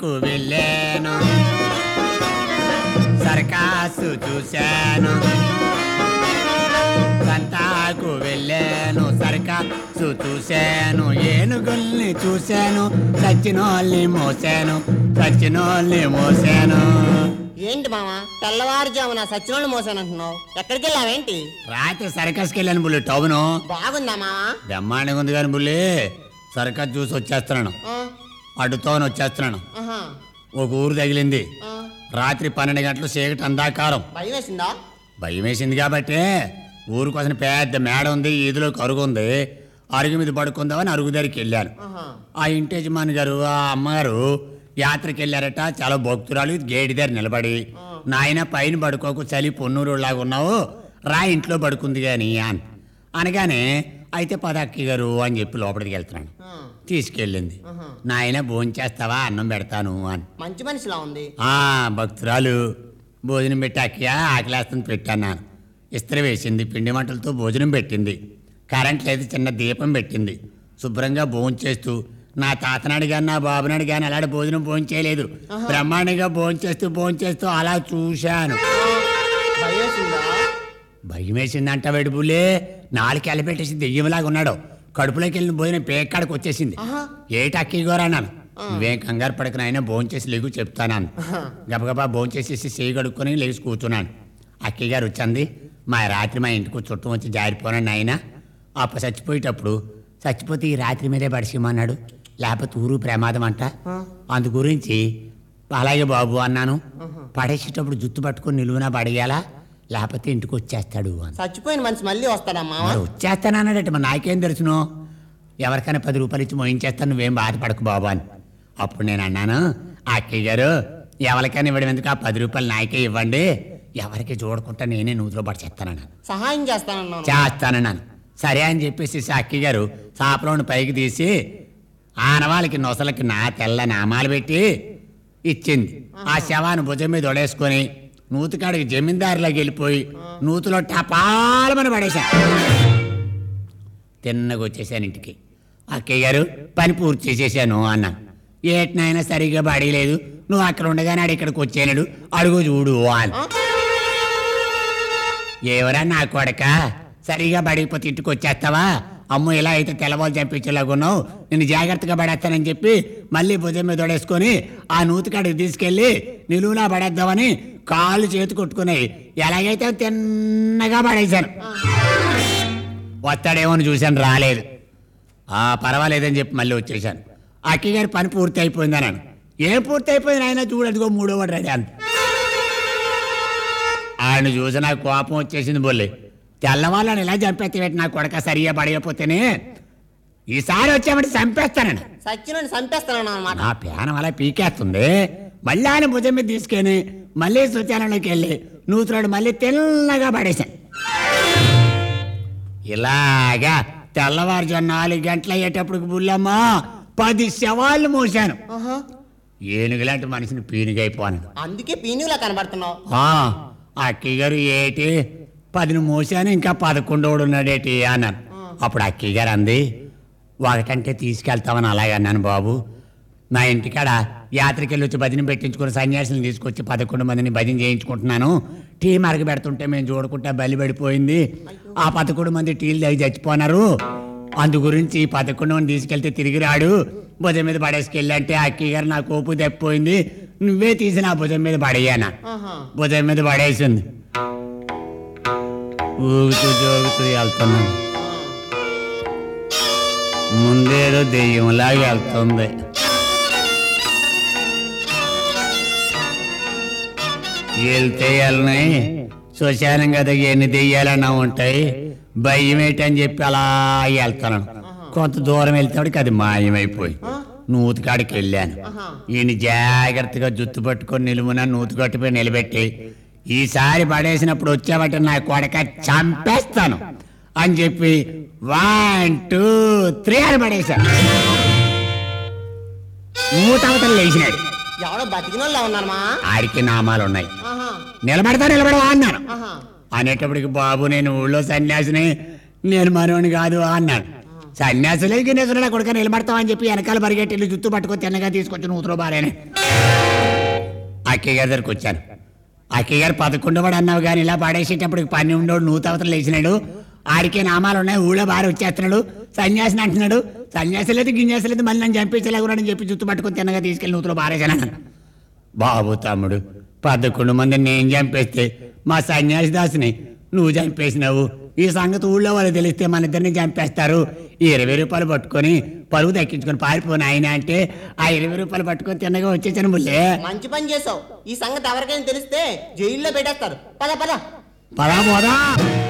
సంతాకు వెళ్ళాను సర్కాసు చూశాను సంతాకు వెళ్ళాను సర్కాసు చూశాను ఏనుగుల్ని చూశాను సచ్చినోల్ని మోసాను సచ్చినోల్ని మోసాను ఏంటి మామ తెల్లవారుజామున సచ్చినోళ్ళు మోసానంటున్నావు ఎక్కడికి వెళ్ళావేంటి రాత్రి సర్కస్కి వెళ్ళాను బుల్లి టౌను బాగుందా మామ బ్రహ్మాండంగా ఉంది కానీ బుల్లి సర్కస్ చూసి వచ్చేస్తున్నాను ఆ, అడ్డుతోని వచ్చేస్తున్నాను ఆహా, ఒక ఊరు తగిలింది ఆ. రాత్రి పన్నెండు గంటలు చీకటి అందాకారం భయం వేసిందా భయం వేసింది కాబట్టి ఊరు కోసం పెద్ద మేడ ఉంది ఈదులో అరుగు ఉంది అరుగు మీద పడుకుందామని అరుగు దగ్గరికి వెళ్ళాను ఆహా. ఆ ఇంటి యజమాని గారు ఆ అమ్మగారు యాత్రకి వెళ్ళారట చాలా భక్తురాలు గేడి దగ్గర నిలబడి నాయన పైన పడుకోకు చలి పొన్నూరు లాగా ఉన్నావు రా ఇంట్లో పడుకుంది గాని అని అనగానే అయితే పదక్కి గారు అని చెప్పి లోపలికి వెళ్తున్నాను ఆ, తీసుకెళ్ళింది నాయన భోంచేస్తావా అన్నం పెడతాను అని మంచి మనిషిలా ఉంది ఆ భక్తురాలు భోజనం పెట్టి అక్కయ్య ఆకలేస్తుంది పెట్టాను ఇస్త్రీ వేసింది పిండి మంటలతో భోజనం పెట్టింది కరెంట్ లేదు చిన్న దీపం పెట్టింది శుభ్రంగా భోంచేస్తూ నా తాతనాడు కానీ నా బాబునాడు కానీ అలాంటి భోజనం భోంచేయలేదు బ్రహ్మాండంగా భోంచేస్తూ భోంచేస్తూ అలా చూశాను భయం వేసిందా భయం వేసిందంట వెడుపులే నాలుగు పెట్టేసి దెయ్యంలాగా ఉన్నాడు కడుపులోకి వెళ్ళిన భోజనం పేకాడికి వచ్చేసింది ఆహా. ఏటి అక్కయ్య గారు అన్నాను నువ్వేం కంగారు పడకన అయినా భోంచేసి లేగు చెప్తాను గబగబా భోంచేసేసి చేయి కడుక్కొని లేచి కూర్చున్నాను అక్కయ్య గారు వచ్చింది మా రాత్రి మా ఇంటికి చుట్టం వచ్చి జారిపోనాడు ఆయన అప్ప చచ్చిపోయేటప్పుడు చచ్చిపోతే ఈ రాత్రి మీదే పడిసిమన్నాడు లేకపోతే ఊరు ప్రమాదం అంట అందు గురించి అలాగే బాబు అన్నాను పడేసేటప్పుడు జుత్తు పట్టుకొని నిలువునా పడేయాలా లేకపోతే ఇంటికి వచ్చేస్తాడు అని చచ్చిపోయిన మనిషి మళ్ళీ వస్తాడా మామ మరి వచ్చేస్తానన్నాడట మరి నాకేం తెలుసును ఎవరికైనా పది రూపాయలు ఇచ్చి మోయించేస్తాను నువ్వేం బాధపడకు బాబు అని అప్పుడు నేను అన్నాను "ఆ అక్కయ్య గారు ఎవరికైనా ఇవ్వడం ఎందుకు ఆ పది రూపాయలు నాకే ఇవ్వండి ఎవరికి చూడకుండా నేనే నూతిలో పడి చేస్తానన్నాను సహాయం చేస్తానన్నాను చేస్తానన్నాను సరే అని చెప్పేసి ఆ అక్కయ్య గారు సాపలోని పైకి తీసి ఆనవాళ్ళకి నొసలకి నా తెల్ల నామాలు పెట్టి ఇచ్చింది ఆ శవాన్ని భుజం మీద ఒడేసుకొని నూతికాడికి జమీందారులోకి వెళ్ళిపోయి నూతిలో టపాలమని పడేశా తిన్నగా వచ్చేసాను ఇంటికి అక్కయ్య గారు పని పూర్తి చేసేసాను అన్నాను ఏటినైనా సరిగ్గా పడలేదు నువ్వు అక్కడ ఉండగానే ఆడు ఇక్కడికి వచ్చేనాడు అడుగు చూడు అని ఎవరా నా కొడక సరిగా బడిపోతే ఇంటికి వచ్చేస్తావా అమ్మ ఇలా అయితే తెల్లవాళ్ళు చంపించేలాగున్నావు నేను జాగ్రత్తగా పడేస్తానని చెప్పి మళ్ళీ భుజం మీద పడేసుకొని ఆ నూతికాడికి తీసుకెళ్ళి నిలువునా పడేద్దామని కాళ్ళు చేతి కొట్టుకున్నాయి ఎలాగైతే తిన్నగా పడేశాను వస్తాడేమో అని చూశాను రాలేదు ఆ పర్వాలేదని చెప్పి మళ్ళీ వచ్చేసాను అక్కి గారి పని పూర్తి అయిపోయింది అన్నాను ఏం పూర్తి అయిపోయింది ఆయన చూడదుగో మూడో వాడు రెడీ అంత ఆయన చూసి నాకు కోపం వచ్చేసింది బొల్లి తెల్లవాళ్ళని ఇలా చంపేస్తే నా కొడక సరిగా పడకపోతేనే ఈసారి వచ్చామంటే చంపేస్తానని సచ్చినోడిని చంపేస్తానన్నా అనమాట నా పేనం అలా పీకేస్తుంది మళ్ళీ ఆయన భుజం మీద తీసుకొని మళ్ళీ శుచాలయంలోకి వెళ్ళి నూతురాడు మళ్ళీ తెల్లగా పడేశాను ఇలాగా తెల్లవారుజాము నాలుగు గంటలు అయ్యేటప్పుడు బుల్లమ్మ పది శవాళ్ళు మోసాను ఆహా. ఏనుగులాంటి మనిషిని పీనుగైపోను అందుకే పీనుగులా కనబడుతున్నావు ఆ, అక్కయ్య గారు ఏటి పదిని మోసాను ఇంకా పదకొండోడు ఉన్నాడేటి అన్నాను అప్పుడు అక్కయ్య గారు అంది ఒకటంటే తీసుకెళ్తామని అలాగే అన్నాను బాబు నా ఇంటికాడ యాత్రకి వెళ్ళి వచ్చి భజన పెట్టించుకుని సన్యాసులను తీసుకొచ్చి పదకొండు మందిని భజన చేయించుకుంటున్నాను టీ మరగ పెడుతుంటే మేము చూడకుండా బలి పడిపోయింది ఆ పదకొండు మంది టీలు దగ్గర చచ్చిపోనారు అందు గురించి ఈ పదకొండు మంది తీసుకెళ్తే తిరిగి రాడు భుజం మీద పడేసుకెళ్ళంటే అక్కయ్య గారు నా కోపు తప్పిపోయింది నువ్వే తీసి నా భుజం మీద పడేయానా ఆహా. భుజం మీద పడేసింది ఊగుతూ జోగుతూ వెళ్తున్నాను ముందేదో దెయ్యంలాగా వెళ్తుంది వెళ్తే వెళ్ళని శ్మశానం కదా ఎన్ని దెయ్యాలన్నా ఉంటాయి భయం ఏంటని చెప్పి అలా వెళ్తాను కొంత దూరం వెళ్తాడికి అది మాయమైపోయి నూతికాడికి వెళ్ళాను ఈయన జాగ్రత్తగా జుత్తు పట్టుకొని నిలువున నూతికట్టుపై నిలబెట్టి ఈసారి పడేసినప్పుడు వచ్చావంటే నా కొడక చంపేస్తాను అని చెప్పి వన్ టూ త్రీ అని పడేశాను మూతవతలు లేచినాడు ఎవడో బతికినోళ్ళ ఉన్నారు మా ఆడికి నామాలు ఉన్నాయి ఆహా. నిలబడతా నిలబడవా అన్నాను ఆహా. అనేటప్పటికి బాబు నేను ఊళ్ళో సన్యాసిని నేను మనోని కాదు అన్నాడు సన్యాసులే గిన్నెసులే కొడుక నిలబడతామని చెప్పి వెనకాల పరిగెట్టి ఇల్లు జుత్తు పట్టుకొని తిన్నగా తీసుకొచ్చి నూతులో బారేనే అక్కయ్య గారి దగ్గరికి వచ్చాను అక్కయ్య గారు పదకొండవాడు అన్నావు కానీ ఇలా పడేసేటప్పుడు పని ఉండోడు నూత అవతలు లేచినాడు ఆడికే నామాలు ఉన్నాయి ఊళ్ళో బారి వచ్చేస్తున్నాడు సన్యాసిని అంటున్నాడు సన్యాసి లేదు గిన్యాసి లేదు మళ్ళీ నన్ను చంపించలేకున్నాడని చెప్పి జుత్తు పట్టుకొని తిన్నగా తీసుకెళ్ళి నూతులో బారేసాను అన్నాను. బాబు తమ్ముడు పదకొండు మంది నేను చంపేస్తే మా సన్యాసి దాసుని నువ్వు చంపేసినావు ఈ సంగతి ఊళ్ళో వాళ్ళు తెలిస్తే మన ఇద్దరిని చంపేస్తారు ఈ ఇరవై రూపాయలు పట్టుకొని పరుగు దక్కించుకొని పారిపోను ఆయన అంటే ఆ ఇరవై రూపాయలు పట్టుకొని తిన్నగా వచ్చేసాను ముల్లే మంచి పని చేసావు ఈ సంగతి ఎవరికైనా తెలిస్తే జైల్లో పెట్టేస్తారు పద పద పదా పోదా